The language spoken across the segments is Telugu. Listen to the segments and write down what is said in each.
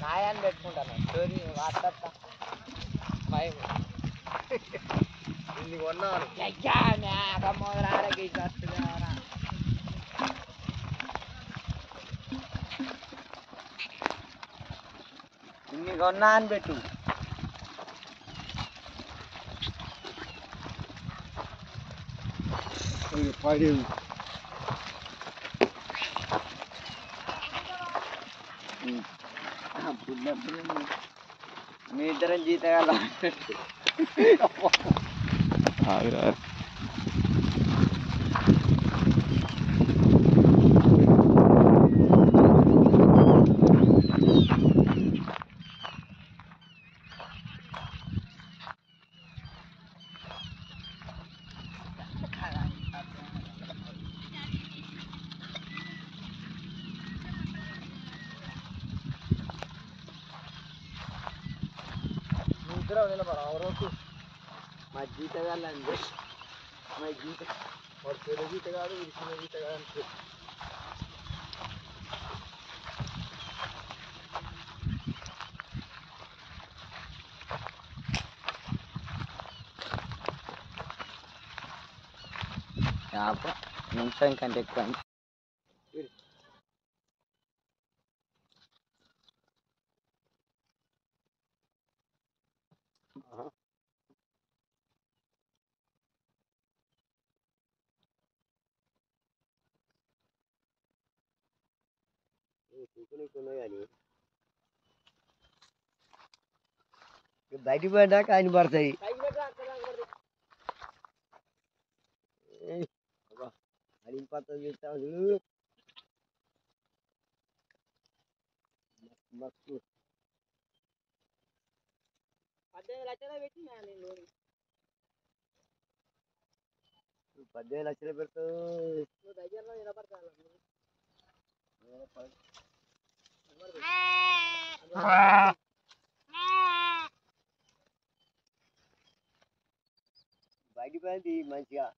నాయాన్ని పెట్టుకుంటాను స్టోరీ వాట్సాప్ భయం ఇన్ని కొన్నాను అయ్యా మేక మొదలాడకి చట్టుదేవరా ఇన్ని కొన్నా అని పెట్టు పడి మీ ఇద్దరం జీతగాల మీ ఇద్దరు నిలబడ ఎవరోకు మా జీతగాళ్ళండి మా జీత వాడు పెద్ద గీత కాదు వీడు చిన్న గీత కాదు అంటే యాభై నిమిషం కంటే ఎక్కువ అయింది. కానీ బయటికి పోయాక ఆయన పడతాయి అడిగి పత్రం చేస్తాడు మస్తు పద్దెనిమిది లక్షలు పెట్టినా నేను పద్దెనిమిది లక్షలు పెడతావు నువ్వు దగ్గరలో నిలబడతాను బయటికి పోయింది మంచిగా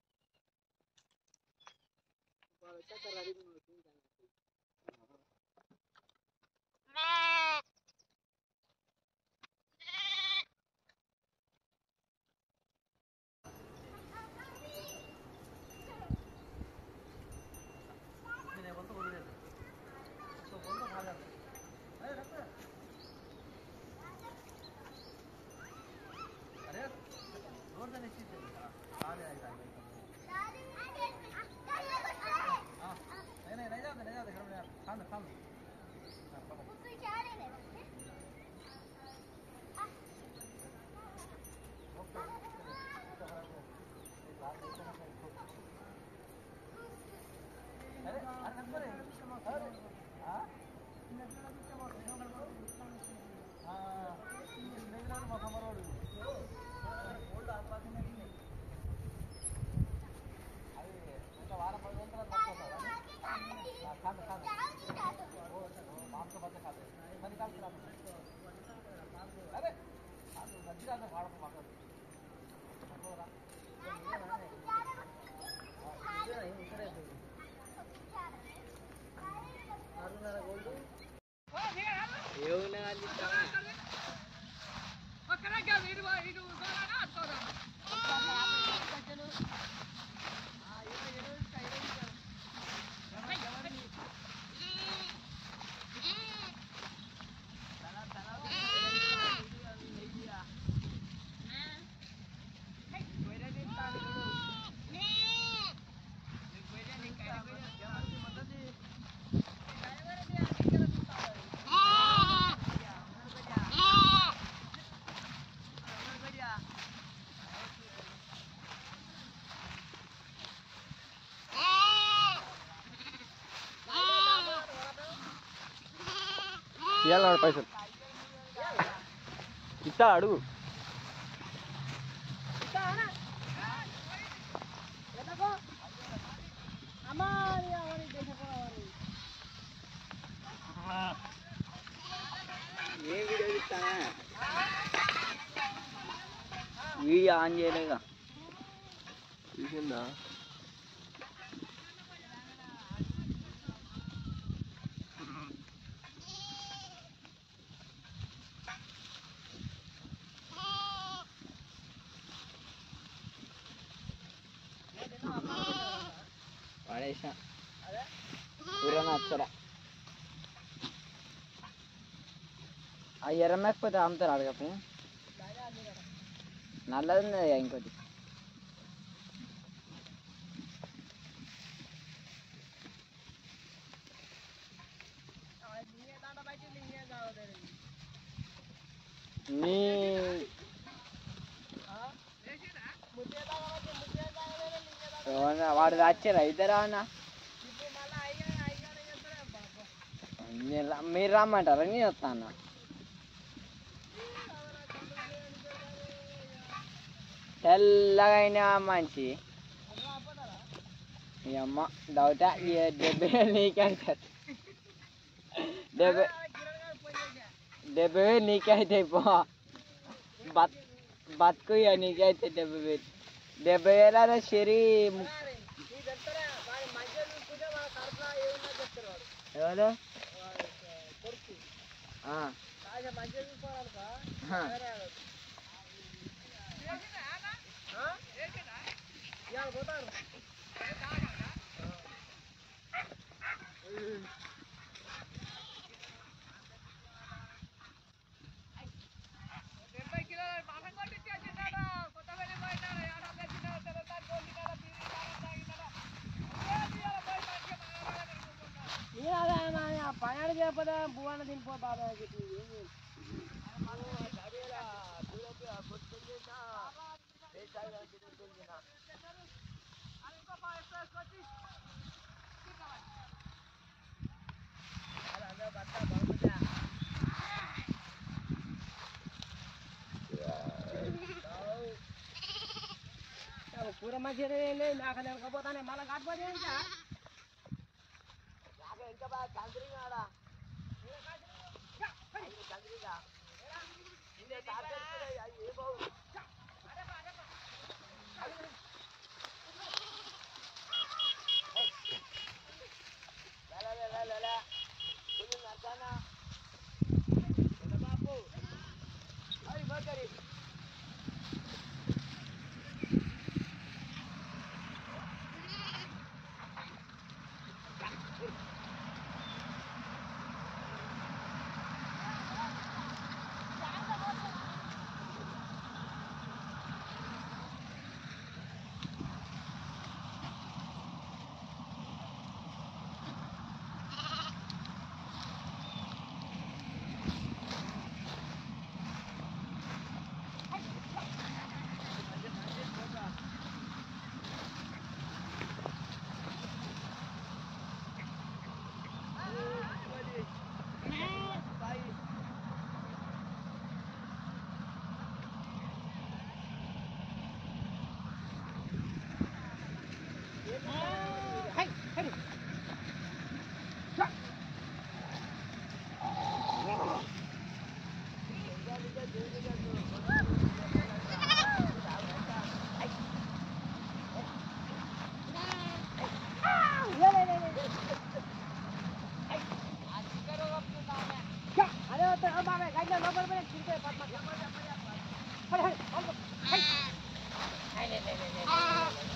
ఇవ్వాలి పైసలు ఇస్తా అడుగు ఏ వీడియో ఇస్తానా వీడియో ఆన్ చేయలేగా చూసిందా వేసిన ఊరన వచ్చరా ఆ ఎర్ర మేకపోతే అమ్ముతారు అడగపు నల్లది ఉంది కదా ఇంకోటి నీ ఏమన్నా వాడు వచ్చారా ఇద్దరా అన్న నేను రా- మీరు రమ్మంటారా నేను వస్తా అన్న తెల్లగా అయిన మంచి మీ అమ్మ డౌటా ఈ డెబ్బై వేలు నీకే అవుతారు డెబ్బై డెబ్బై వేలు నీకే అవుతాయి పో బత్ బతుకు ఇక నీకే అవుతాయి డెబ్బై వేలు డెబ్బై వేల షరీ ఎవరు ఆ. ఆ. పైన చేయకపోతే భూవన్న తినిపో బాబా చెప్పి కూర మంచిగా నాకు నెలకపోతానే మళ్ళీ కాకపోతే ఇంకా అదే వస్తా బాబాయ్ గడ్డ లోపల పోయి తిరిగే పద్మ